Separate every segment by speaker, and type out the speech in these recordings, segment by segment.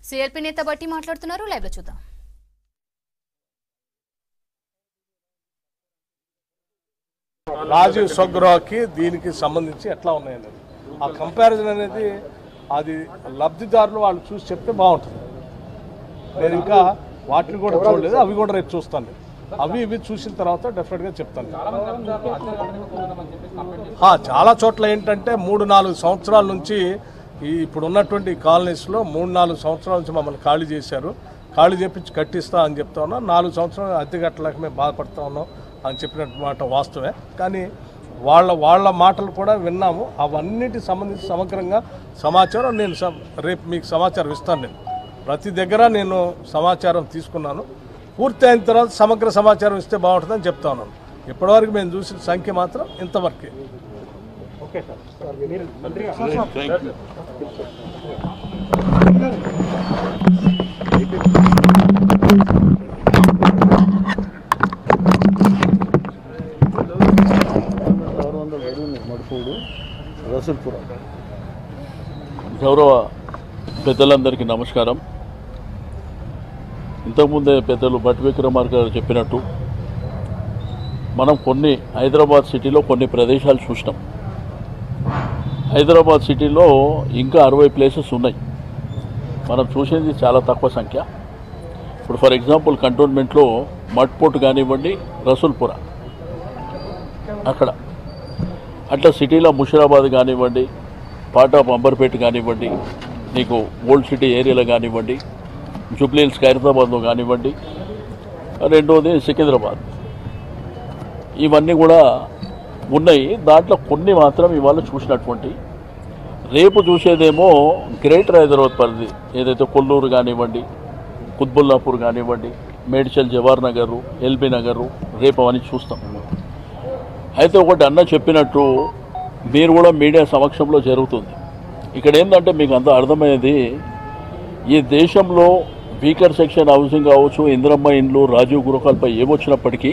Speaker 1: CLP నేత బట్టి మాట్లాడుతున్నారు లైవ్ లో చూద్దాం
Speaker 2: రాజీవ్ స్వగృహకి దీనికి సంబంధించి ఎట్లా ఉన్నాయనేది ఆ కంపారిజన్ అనేది అది లబ్ధిదారులు వాళ్ళు చూసి చెప్తే బాగుంటుంది నేను ఇంకా వాటిని కూడా చూడలేదు అవి కూడా రేపు చూస్తాను నేను. అవి ఇవి చూసిన తర్వాత డెఫినెట్గా చెప్తాను ఆ, చాలా చోట్ల ఏంటంటే మూడు నాలుగు సంవత్సరాల నుంచి ఈ ఇప్పుడు ఉన్నటువంటి కాలనీస్లో మూడు నాలుగు సంవత్సరాల నుంచి మమ్మల్ని ఖాళీ చేశారు ఖాళీ చేపించి కట్టిస్తా అని చెప్తా ఉన్నాం నాలుగు సంవత్సరాలు అద్దె కట్టలేక మేము బాధపడతా ఉన్నాం అని చెప్పినట్టు మాట వాస్తవే కానీ వాళ్ళ వాళ్ళ మాటలు కూడా విన్నాము అవన్నిటి సంబంధించి సమగ్రంగా సమాచారం నేను సమ- రేపు మీకు సమాచారం ఇస్తాను నేను ప్రతి దగ్గర నేను సమాచారం తీసుకున్నాను పూర్తి అయిన తర్వాత సమగ్ర సమాచారం ఇస్తే బాగుంటుందని చెప్తా ఉన్నాను ఇప్పటివరకు మేము చూసిన సంఖ్య మాత్రం ఇంతవరకే
Speaker 3: ఆరు వందల వెలుగుని మడుపూడు రసూల్పురం
Speaker 4: గౌరవ పెద్దలందరికీ నమస్కారం ఇంతకుముందే పెద్దలు భట్ విక్రమార్క గారు చెప్పినట్టు మనం కొన్ని హైదరాబాద్ సిటీలో కొన్ని ప్రదేశాలు చూసినాం హైదరాబాద్ సిటీలో ఇంకా అరవై ప్లేసెస్ ఉన్నాయి మనం చూసింది చాలా తక్కువ సంఖ్య ఇప్పుడు ఫర్ ఎగ్జాంపుల్ కంటోన్మెంట్లో మట్పోర్ట్ కానివ్వండి రసూల్పుర అక్కడ అట్లా సిటీలో ముషిరాబాద్ కానివ్వండి పార్ట్ ఆఫ్ అంబర్పేట కానివ్వండి నీకు ఓల్డ్ సిటీ ఏరియాలో కానివ్వండి జూబ్లీహిల్స్ ఖైరతాబాద్లో కానివ్వండి రెండోది సికింద్రాబాద్ ఇవన్నీ కూడా ఉన్నాయి దాంట్లో కొన్ని మాత్రం ఇవాళ చూసినటువంటి రేపు చూసేదేమో గ్రేటర్ హైదరాబాద్ పరిధి ఏదైతే కొల్లూరు కానివ్వండి కుత్బుల్లాపూర్ కానివ్వండి మేడ్చల్ జవహర్ నగరు ఎల్బీ నగరు రేపు అవన్నీ చూస్తాం అయితే ఒకటి అన్న చెప్పినట్టు మీరు కూడా మీడియా సమక్షంలో జరుగుతుంది ఇక్కడ ఏంటంటే మీకు అంత అర్థమయ్యేది ఈ దేశంలో వీకర్ సెక్షన్ హౌసింగ్ కావచ్చు ఇందిరమ్మ ఇండ్లు రాజీవ్ గృహాలపై ఏమొచ్చినప్పటికీ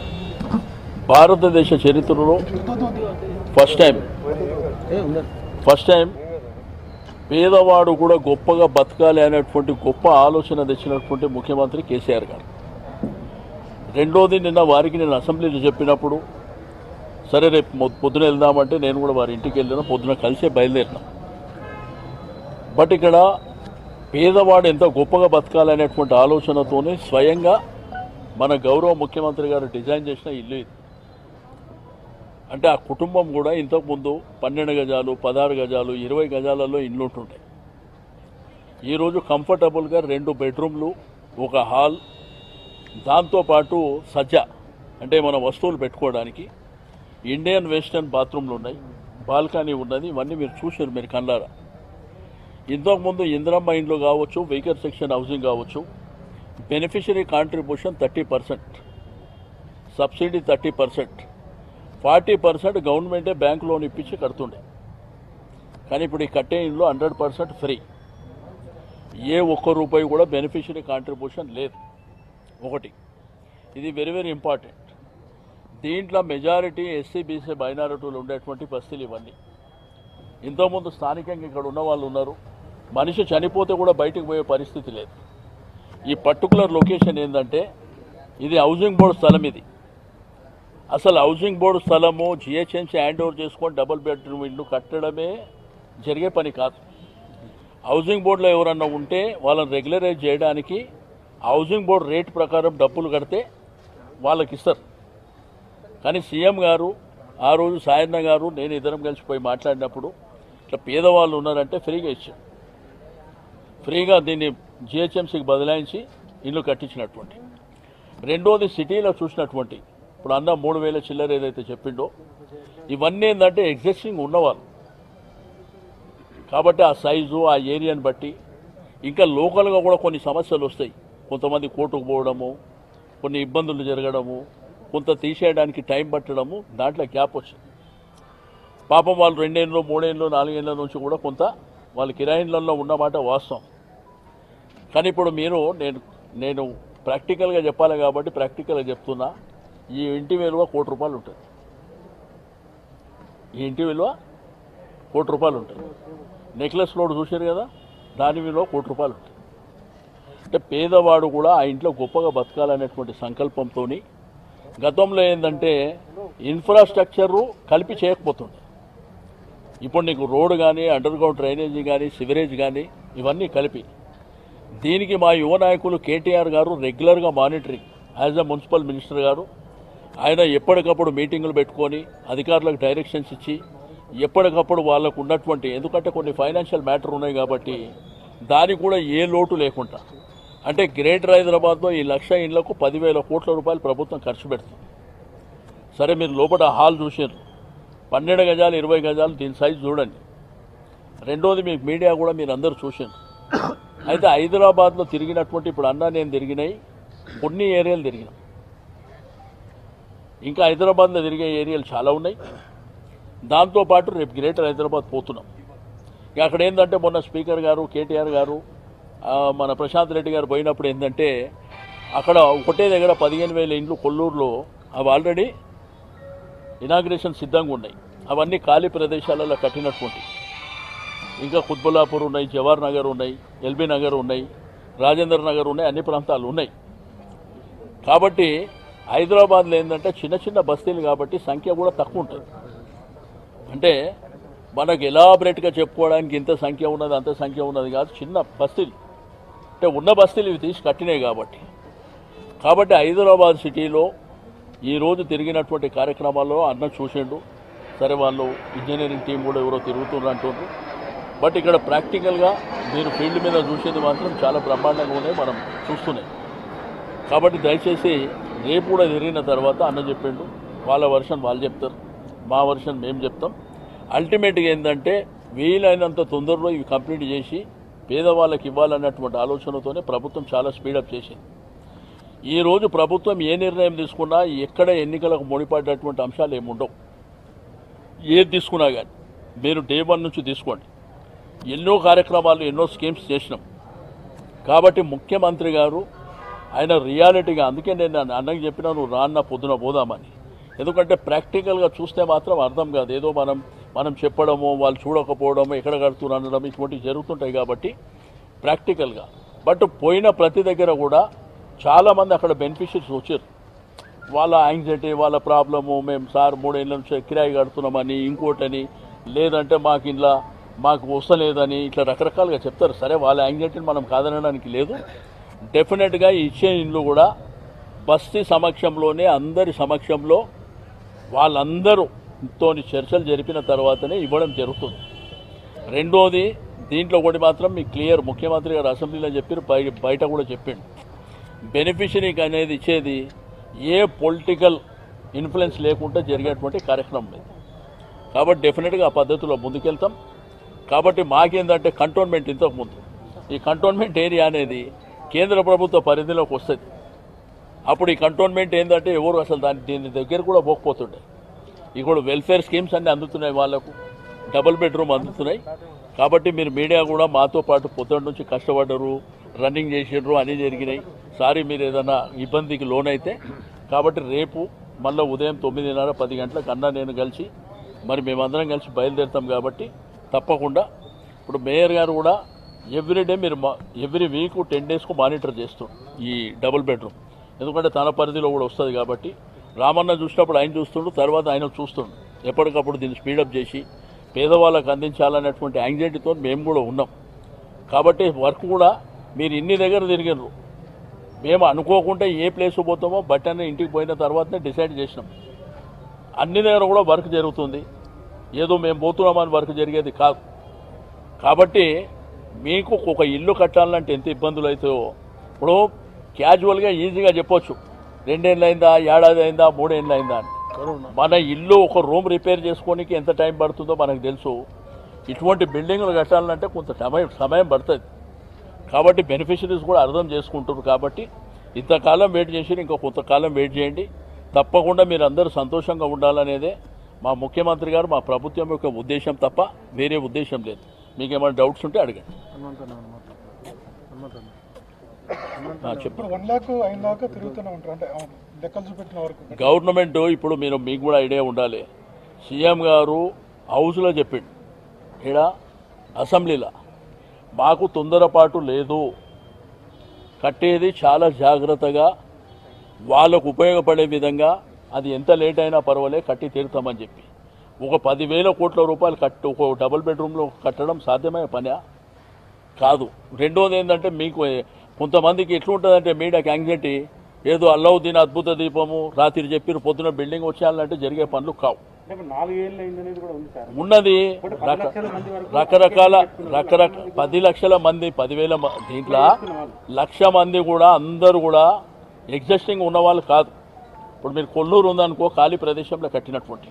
Speaker 4: భారతదేశ చరిత్రలో ఫస్ట్ టైం ఫస్ట్ టైం పేదవాడు కూడా గొప్పగా బతకాలి అనేటువంటి గొప్ప ఆలోచన తెచ్చినటువంటి ముఖ్యమంత్రి కేసీఆర్ గారు రెండోది నిన్న వారికి నేను అసెంబ్లీలో చెప్పినప్పుడు సరే రేపు మొ- పొద్దున వెళ్దామంటే నేను కూడా వారి ఇంటికి వెళ్ళిన పొద్దున కలిసే బయలుదేరినాం బట్ ఇక్కడ పేదవాడు ఎంత గొప్పగా బతకాలనేటువంటి ఆలోచనతోనే స్వయంగా మన గౌరవ ముఖ్యమంత్రి గారు డిజైన్ చేసిన ఇల్లు ఇది అంటే ఆ కుటుంబం కూడా ఇంతకుముందు పన్నెండు గజాలు పదహారు గజాలు ఇరవై గజాలలో ఇండ్లు ఉంటుంటాయి ఈరోజు కంఫర్టబుల్గా రెండు బెడ్రూమ్లు ఒక హాల్ దాంతోపాటు సజ్జ అంటే మన వస్తువులు పెట్టుకోవడానికి ఇండియన్ వెస్టర్న్ బాత్రూమ్లు ఉన్నాయి బాల్కనీ ఉన్నది ఇవన్నీ మీరు చూసారు మీరు కళ్ళారా ఇంతకుముందు ఇందిరమ్మ ఇండ్లు కావచ్చు వెహికల్ సెక్షన్ హౌసింగ్ కావచ్చు beneficiary contribution thirty percent subsidy thirty percent forty percent గవర్నమెంటే బ్యాంక్ లోన్ ఇప్పించి కడుతుండే కానీ ఇప్పుడు ఈ కట్టే ఇండ్లు హండ్రెడ్ పర్సెంట్ ఫ్రీ ఏ ఒక్క రూపాయి కూడా బెనిఫిషరీ కాంట్రిబ్యూషన్ లేదు ఒకటి ఇది వెరీ వెరీ ఇంపార్టెంట్ దీంట్లో మెజారిటీ ఎస్సీ బీసీ మైనారిటీలు ఉండేటువంటి బస్తీలు ఇవన్నీ ఇంతకుముందు స్థానికంగా ఇక్కడ ఉన్న వాళ్ళు ఉన్నారు మనిషి చనిపోతే కూడా బయటకు పోయే పరిస్థితి లేదు ఈ పర్టికులర్ లొకేషన్ ఏంటంటే ఇది హౌసింగ్ బోర్డు స్థలం ఇది అసలు హౌసింగ్ బోర్డు స్థలము జిహెచ్ఎంసీ హ్యాండ్ ఓవర్ చేసుకొని డబుల్ బెడ్రూమ్ ఇల్లు కట్టడమే జరిగే పని కాదు హౌసింగ్ బోర్డులో ఎవరన్నా ఉంటే వాళ్ళని రెగ్యులరైజ్ చేయడానికి హౌసింగ్ బోర్డు రేట్ ప్రకారం డబ్బులు కడితే వాళ్ళకి ఇస్తారు కానీ సీఎం గారు ఆ రోజు సాయన్న గారు నేను ఇద్దరం కలిసి పోయి మాట్లాడినప్పుడు ఇట్లా పేదవాళ్ళు ఉన్నారంటే ఫ్రీగా ఇచ్చారు ఫ్రీగా దీన్ని జిహెచ్ఎంసీకి బదలాయించి ఇల్లు కట్టించినటువంటి రెండోది సిటీలో చూసినటువంటి ఇప్పుడు అన్న మూడు వేల చిల్లర ఏదైతే చెప్పిండో ఇవన్నీ ఏంటంటే ఎగ్జిస్టింగ్ ఉన్నవాళ్ళు కాబట్టి ఆ సైజు ఆ ఏరియాని బట్టి ఇంకా లోకల్గా కూడా కొన్ని సమస్యలు వస్తాయి కొంతమంది కోర్టుకు పోవడము కొన్ని ఇబ్బందులు జరగడము కొంత తీసేయడానికి టైం పట్టడము దాంట్లో గ్యాప్ వచ్చింది పాపం వాళ్ళు రెండేళ్ళు మూడేళ్ళు నాలుగేళ్ళ నుంచి కూడా కొంత వాళ్ళు కిరాయిన్లలో ఉన్నమాట వాస్తవం కానీ ఇప్పుడు మీరు నేను నేను ప్రాక్టికల్గా చెప్పాలి కాబట్టి ప్రాక్టికల్గా చెప్తున్నా ఈ ఇంటి విలువ కోటి రూపాయలు ఉంటుంది ఈ ఇంటి విలువ కోటి రూపాయలు ఉంటుంది నెక్లెస్ లోడ్ చూశారు కదా దాని విలువ కోటి రూపాయలు ఉంటుంది అంటే పేదవాడు కూడా ఆ ఇంట్లో గొప్పగా బతకాలనేటువంటి సంకల్పంతో గతంలో ఏంటంటే ఇన్ఫ్రాస్ట్రక్చర్ కలిపి చేయకపోతుండే ఇప్పుడు నీకు రోడ్డు కానీ అండర్ గ్రౌండ్ డ్రైనేజీ కానీ సివరేజ్ కానీ ఇవన్నీ కలిపి దీనికి మా యువ నాయకులు కేటీఆర్ గారు రెగ్యులర్గా monitoring as a municipal minister గారు ఆయన ఎప్పటికప్పుడు మీటింగులు పెట్టుకొని అధికారులకు డైరెక్షన్స్ ఇచ్చి ఎప్పటికప్పుడు వాళ్ళకు ఉన్నటువంటి ఎందుకంటే కొన్ని ఫైనాన్షియల్ మ్యాటర్ ఉన్నాయి కాబట్టి దానికి కూడా ఏ లోటు లేకుండా అంటే గ్రేటర్ హైదరాబాద్లో ఈ లక్ష ఇండ్లకు పదివేల కోట్ల రూపాయలు ప్రభుత్వం ఖర్చు పెడుతుంది సరే మీరు లోపల హాల్ చూసారు పన్నెండు గజాలు ఇరవై గజాలు దీని సైజు చూడండి రెండోది మీకు మీడియా కూడా మీరు అందరూ చూసారు అయితే హైదరాబాద్లో తిరిగినటువంటి ఇప్పుడు అన్నా నేను తిరిగినాయి కొన్ని ఏరియాలు తిరిగినాం ఇంకా హైదరాబాద్లో తిరిగే ఏరియాలు చాలా ఉన్నాయి దాంతోపాటు రేపు గ్రేటర్ హైదరాబాద్ పోతున్నాం ఇక అక్కడ ఏంటంటే మొన్న స్పీకర్ గారు కేటీఆర్ గారు ఆ, మన ప్రశాంత్ రెడ్డి గారు పోయినప్పుడు ఏంటంటే అక్కడ ఒకటే దగ్గర పదిహేను వేల ఇండ్లు కొల్లూరులో అవి ఆల్రెడీ ఇనాగ్రేషన్ సిద్ధంగా ఉన్నాయి అవన్నీ ఖాళీ ప్రదేశాలలో కట్టినటువంటి ఇంకా కుత్బుల్లాపూర్ ఉన్నాయి జవహర్ నగర్ ఉన్నాయి ఎల్బీ నగర్ ఉన్నాయి రాజేంద్ర నగర్ ఉన్నాయి అన్ని ప్రాంతాలు ఉన్నాయి కాబట్టి హైదరాబాద్లో ఏంటంటే చిన్న చిన్న బస్తీలు కాబట్టి సంఖ్య కూడా తక్కువ ఉంటుంది అంటే మనకు ఎలాబరేట్గా చెప్పుకోవడానికి ఇంత సంఖ్య ఉన్నది అంత సంఖ్య ఉన్నది కాదు చిన్న బస్తీలు అంటే ఉన్న బస్తీలు ఇవి తీసి కట్టినాయి కాబట్టి కాబట్టి హైదరాబాద్ సిటీలో ఈరోజు తిరిగినటువంటి కార్యక్రమాల్లో అన్న చూసిండు సరే వాళ్ళు ఇంజనీరింగ్ టీం కూడా ఎవరో తిరుగుతున్నారు అంటున్నారు బట్ ఇక్కడ ప్రాక్టికల్గా మీరు ఫీల్డ్ మీద చూసేది మాత్రం చాలా బ్రహ్మాండంగా ఉన్నాయి మనం చూస్తున్నాయి కాబట్టి దయచేసి రేపు కూడా తిరిగిన తర్వాత అన్న చెప్పిండు వాళ్ళ వర్షన్ వాళ్ళు చెప్తారు మా వర్షన్ మేము చెప్తాం అల్టిమేట్గా ఏంటంటే వీలైనంత తొందరలో ఇవి కంప్లీట్ చేసి పేదవాళ్ళకి ఇవ్వాలన్నటువంటి ఆలోచనతోనే ప్రభుత్వం చాలా స్పీడప్ చేసింది ఈ రోజు ప్రభుత్వం ఏ నిర్ణయం తీసుకున్నా ఎక్కడ ఎన్నికలకు ముడిపడ్డటువంటి అంశాలు ఏముండవు ఏది తీసుకున్నా కానీ మీరు డే వన్ నుంచి తీసుకోండి ఎన్నో కార్యక్రమాలు ఎన్నో స్కీమ్స్ చేసినాం కాబట్టి ముఖ్యమంత్రి గారు ఆయన రియాలిటీగా అందుకే నేను అన్న- అన్నకి చెప్పినా నువ్వు రాన్న పొద్దున పోదామని ఎందుకంటే ప్రాక్టికల్గా చూస్తే మాత్రం అర్థం కాదు ఏదో మనం మనం చెప్పడము వాళ్ళు చూడకపోవడము ఎక్కడ కడుతున్నారు అనడం ఇటువంటివి జరుగుతుంటాయి కాబట్టి ప్రాక్టికల్గా బట్ పోయిన ప్రతి దగ్గర కూడా చాలామంది అక్కడ బెనిఫిషరీస్ వచ్చారు వాళ్ళ యాంగ్జైటీ వాళ్ళ ప్రాబ్లము మేము సార్ మూడేళ్ళ నుంచి కిరాయి కడుతున్నామని ఇంకోటని లేదంటే మాకు ఇంట్లో మాకు వస్తలేదని ఇట్లా రకరకాలుగా చెప్తారు సరే వాళ్ళ యాంగ్జైటీని మనం కాదనడానికి లేదు డెఫినెట్గా ఇచ్చే ఇండ్లు కూడా బస్తీ సమక్షంలోనే అందరి సమక్షంలో వాళ్ళందరూ తోని చర్చలు జరిపిన తర్వాతనే ఇవ్వడం జరుగుతుంది రెండోది దీంట్లో ఒకటి మాత్రం మీకు క్లియర్ ముఖ్యమంత్రి గారు అసెంబ్లీలో చెప్పారు బయ బయట కూడా చెప్పిండు బెనిఫిషరీకి అనేది ఇచ్చేది ఏ పొలిటికల్ ఇన్ఫ్లుయెన్స్ లేకుండా జరిగేటువంటి కార్యక్రమం ఇది కాబట్టి డెఫినెట్గా ఆ పద్ధతిలో ముందుకెళ్తాం కాబట్టి మాకేందంటే కంటోన్మెంట్ ఇంతకు ముందు ఈ కంటోన్మెంట్ ఏరియా అనేది కేంద్ర ప్రభుత్వ పరిధిలోకి వస్తుంది అప్పుడు ఈ కంటోన్మెంట్ ఏంటంటే ఎవరు అసలు దాని దీని దగ్గర కూడా పోకపోతుండే ఇప్పుడు వెల్ఫేర్ స్కీమ్స్ అన్నీ అందుతున్నాయి వాళ్ళకు డబుల్ బెడ్రూమ్ అందుతున్నాయి కాబట్టి మీరు మీడియా కూడా మాతో పాటు పొద్దున్న నుంచి కష్టపడ్డరు రన్నింగ్ చేసిండ్రు అన్నీ జరిగినాయి సారీ మీరు ఏదైనా ఇబ్బందికి లోనైతే కాబట్టి రేపు మళ్ళీ ఉదయం తొమ్మిదిన్నర పది గంటలకు అన్నా నేను కలిసి మరి మేమందరం కలిసి బయలుదేరుతాం కాబట్టి తప్పకుండా ఇప్పుడు మేయర్ గారు కూడా ఎవ్రీడే మీరు ఎవ్రీ వీక్ టెన్ డేస్కు మానిటర్ చేస్తాం ఈ డబుల్ బెడ్రూమ్ ఎందుకంటే తన పరిధిలో కూడా వస్తుంది కాబట్టి రామన్న చూసినప్పుడు ఆయన చూస్తుండు తర్వాత ఆయన చూస్తుండు ఎప్పటికప్పుడు దీన్ని స్పీడప్ చేసి పేదవాళ్ళకు అందించాలనేటువంటి యాంగ్జైటీతో మేము కూడా ఉన్నాం కాబట్టి వర్క్ కూడా మీరు ఇన్ని దగ్గర తిరిగినారు మేము అనుకోకుండా ఏ ప్లేస్ పోతామో బట్ అని ఇంటికి పోయిన తర్వాతనే డిసైడ్ చేసినాం అన్ని దగ్గర కూడా వర్క్ జరుగుతుంది ఏదో మేము పోతున్నామని వర్క్ జరిగేది కాదు కాబట్టి మీకు ఒక ఇల్లు కట్టాలంటే ఎంత ఇబ్బందులు అవుతాయో ఇప్పుడు క్యాజువల్గా ఈజీగా చెప్పొచ్చు రెండేళ్ళు అయిందా ఏడాది అయిందా మూడేళ్ళు అయిందా అని మన ఇల్లు ఒక రూమ్ రిపేర్ చేసుకోనికి ఎంత టైం పడుతుందో మనకు తెలుసు ఇటువంటి బిల్డింగ్లు కట్టాలంటే కొంత సమయం సమయం పడుతుంది కాబట్టి బెనిఫిషరీస్ కూడా అర్థం చేసుకుంటారు కాబట్టి ఇంతకాలం వెయిట్ చేసి ఇంకా కొంతకాలం వెయిట్ చేయండి తప్పకుండా మీరు అందరూ సంతోషంగా ఉండాలనేదే మా ముఖ్యమంత్రి గారు మా ప్రభుత్వం యొక్క ఉద్దేశం తప్ప వేరే ఉద్దేశం లేదు మీకు ఏమైనా డౌట్స్ ఉంటే అడగండి ఆ, చెప్పు
Speaker 5: ఇప్పుడు వన్ ల్యాక్ అయిన దాకా తిరుగుతూనే ఉంటారు అంటే అవును, లెక్కలు చూపెట్టిన వరకు
Speaker 4: గవర్నమెంట్ ఇప్పుడు మీరు మీకు కూడా ఐడియా ఉండాలి సీఎం గారు హౌస్లో చెప్పిండు ఇక్కడ అసెంబ్లీలో మాకు తొందరపాటు లేదు కట్టేది చాలా జాగ్రత్తగా వాళ్ళకు ఉపయోగపడే విధంగా అది ఎంత లేట్ అయినా పర్వాలే కట్టి తీరుతామని చెప్పి ఒక పదివేల కోట్ల రూపాయలు కట్టి ఒక డబుల్ బెడ్రూమ్లో కట్టడం సాధ్యమయ్యే పనా కాదు రెండోది ఏంటంటే మీకు కొంతమందికి ఎట్లుంటుందంటే మీడియాకి యాంగ్జైటీ ఏదో అల్లవుద్దీన్ అద్భుత దీపము రాత్రి చెప్పిరు పొద్దున బిల్డింగ్ వచ్చేయాలంటే జరిగే పనులు కావు
Speaker 5: నాలుగేళ్ళు అయిందనేది కూడా ఉంది సార్
Speaker 4: ఉన్నది రక- రకరకాల రకరకాల పది లక్షల మంది పదివేల మ- దీంట్లో లక్ష మంది కూడా అందరూ కూడా ఎగ్జిస్టింగ్ ఉన్న వాళ్ళు కాదు ఇప్పుడు మీరు కొల్లూరు ఉందనుకో ఖాళీ ప్రదేశంలో కట్టినటువంటి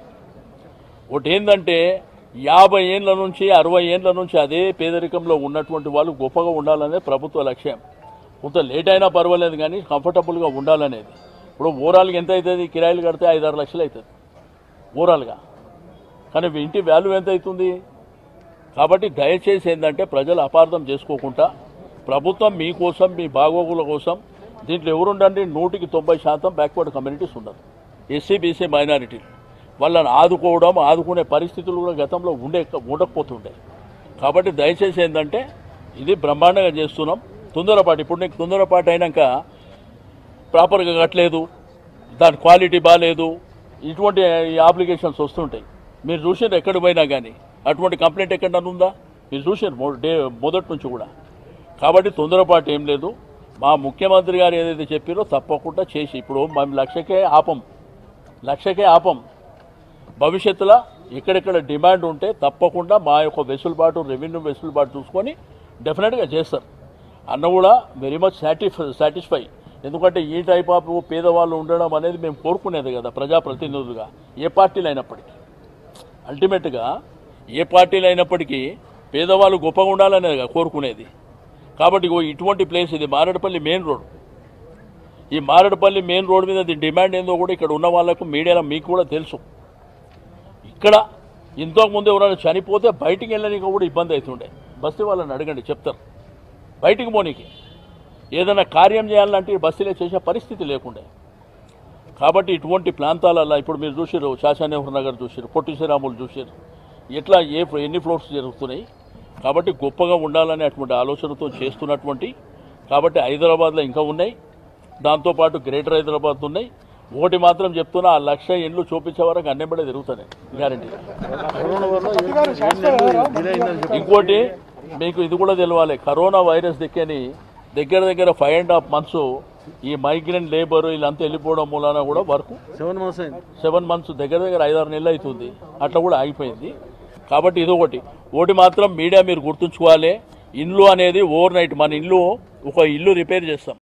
Speaker 4: ఒకటి ఏంటంటే యాభై ఏండ్ల నుంచి అరవై ఏండ్ల నుంచి అదే పేదరికంలో ఉన్నటువంటి వాళ్ళు గొప్పగా ఉండాలనేది ప్రభుత్వ లక్ష్యం కొంత లేట్ అయినా పర్వాలేదు కానీ కంఫర్టబుల్గా ఉండాలనేది ఇప్పుడు ఓవరాల్గా ఎంత అవుతుంది కిరాయిలు కడితే ఐదారు లక్షలు అవుతుంది ఓవరాల్గా కానీ ఇంటి వాల్యూ ఎంత అవుతుంది కాబట్టి దయచేసి ఏంటంటే ప్రజలు అపార్థం చేసుకోకుండా ప్రభుత్వం మీకోసం మీ బాగోగుల కోసం దీంట్లో ఎవరుండండి నూటికి తొంభై శాతం బ్యాక్వర్డ్ కమ్యూనిటీస్ ఉండదు ఎస్సీ బీసీ మైనారిటీలు వాళ్ళని ఆదుకోవడం ఆదుకునే పరిస్థితులు కూడా గతంలో ఉండే ఉండకపోతుండే కాబట్టి దయచేసి ఏంటంటే ఇది బ్రహ్మాండంగా చేస్తున్నాం తొందరపాటు ఇప్పుడు నీకు తొందరపాటు అయినాక ప్రాపర్గా కట్టలేదు దాని క్వాలిటీ బాగాలేదు ఇటువంటి అప్లికేషన్స్ వస్తుంటాయి మీరు చూసారు ఎక్కడ పోయినా కానీ అటువంటి కంప్లైంట్ ఎక్కడన్నా ఉందా మీరు చూసారు మొ- డే మొదటి నుంచి కూడా కాబట్టి తొందరపాటు ఏం లేదు మా ముఖ్యమంత్రి గారు ఏదైతే చెప్పారో తప్పకుండా చేసి ఇప్పుడు మేము లక్షకే ఆపం లక్షకే ఆపం భవిష్యత్తులో ఎక్కడెక్కడ డిమాండ్ ఉంటే తప్పకుండా మా యొక్క వెసులుబాటు రెవెన్యూ వెసులుబాటు చూసుకొని డెఫినెట్గా చేస్తారు అన్న కూడా వెరీ మచ్ సాటిస్ఫై సాటిస్ఫై ఎందుకంటే ఈ టైప్ ఆఫ్ పేదవాళ్ళు ఉండడం అనేది మేము కోరుకునేది కదా ప్రజాప్రతినిధులుగా ఏ పార్టీలు అయినప్పటికీ అల్టిమేట్గా ఏ పార్టీలు అయినప్పటికీ పేదవాళ్ళు గొప్పగా ఉండాలనేది కదా కోరుకునేది కాబట్టి ఇగో ఇటువంటి ప్లేస్ ఇది మారేడుపల్లి మెయిన్ రోడ్ ఈ మారేడుపల్లి మెయిన్ రోడ్ మీద దీని డిమాండ్ ఏందో కూడా ఇక్కడ ఉన్న వాళ్ళకు మీడియాలో మీకు కూడా తెలుసు ఇక్కడ ఇంతకు ముందు ఎవరైనా చనిపోతే బయటికి వెళ్ళడానికి కూడా ఇబ్బంది అవుతుండే బస్తీ వాళ్ళని అడగండి చెప్తారు బయటికి పోనీకి ఏదైనా కార్యం చేయాలంటే ఈ బస్తీలో చేసే పరిస్థితి లేకుండే కాబట్టి ఇటువంటి ప్రాంతాలలో ఇప్పుడు మీరు చూసారు శాసననగర్ నగర్ చూసారు పొట్టి శ్రీరాములు చూసారు ఎట్లా ఏ ఎన్ని ఫ్లోర్స్ జరుగుతున్నాయి కాబట్టి గొప్పగా ఉండాలనే అటువంటి ఆలోచనతో చేస్తున్నటువంటి కాబట్టి హైదరాబాద్లో ఇంకా ఉన్నాయి దాంతోపాటు గ్రేటర్ హైదరాబాద్ ఉన్నాయి ఒకటి మాత్రం చెప్తున్నా ఆ లక్ష ఇండ్లు చూపించే వరకు అన్నెంబడే తిరుగుతాయి గ్యారంటీ
Speaker 3: కరోనా వల్ల ఏడు నెలలు డిలే అయిందని చెప్పి
Speaker 4: ఇంకోటి మీకు ఇది కూడా తెలవాలి కరోనా వైరస్ దిక్కని దగ్గర దగ్గర ఫైవ్ అండ్ హాఫ్ మంత్స్ ఈ మైగ్రెంట్ లేబర్ వీళ్ళంతా వెళ్ళిపోవడం మూలాన కూడా వర్క్
Speaker 3: సెవెన్ మంత్స్ అయింది
Speaker 4: సెవెన్ మంత్స్ దగ్గర దగ్గర ఐదారు నెలలు అవుతుంది అట్లా కూడా ఆగిపోయింది కాబట్టి ఇది ఒకటి ఒకటి మాత్రం మీడియా మీరు గుర్తుంచుకోవాలి ఇల్లు అనేది ఓవర్ నైట్ మన ఇల్లు ఒక ఇల్లు రిపేర్ చేస్తాం